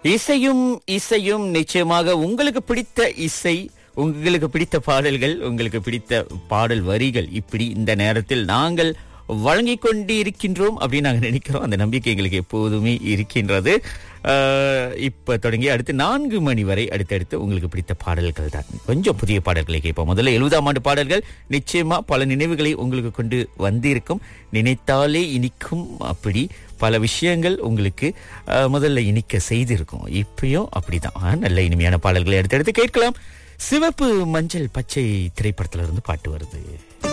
இசையும் இசையும் நிச்சயமாக உங்களுக்கு பிடித்த இசை உங்களுக்கு பிடித்த பாடல்கள் உங்களுக்கு பிடித்த பாடல் வரிகள் இப்படி இந்த நேரத்தில் நாங்கள் வழங்கிக் கொண்டு இருக்கின்றோம் அப்படின்னு நாங்கள் நினைக்கிறோம் அந்த நம்பிக்கை எங்களுக்கு எப்போதுமே இருக்கின்றது ஆஹ், இப்ப தொடங்கி அடுத்து நான்கு மணி வரை அடுத்தடுத்து உங்களுக்கு பிடித்த பாடல்கள் தான் கொஞ்சம் புதிய பாடல்களை கேட்போம் முதல்ல எழுபதாம் ஆண்டு பாடல்கள் நிச்சயமா பல நினைவுகளை உங்களுக்கு கொண்டு வந்திருக்கும் நினைத்தாலே இனிக்கும் அப்படி பல விஷயங்கள் உங்களுக்கு ஆஹ், முதல்ல இனிக்க செய்திருக்கும் இப்பயும் அப்படிதான் ஆஹ், நல்ல இனிமையான பாடல்களை அடுத்தடுத்து கேட்கலாம் சிவப்பு மஞ்சள் பச்சை திரைப்படத்துல இருந்து பாட்டு வருது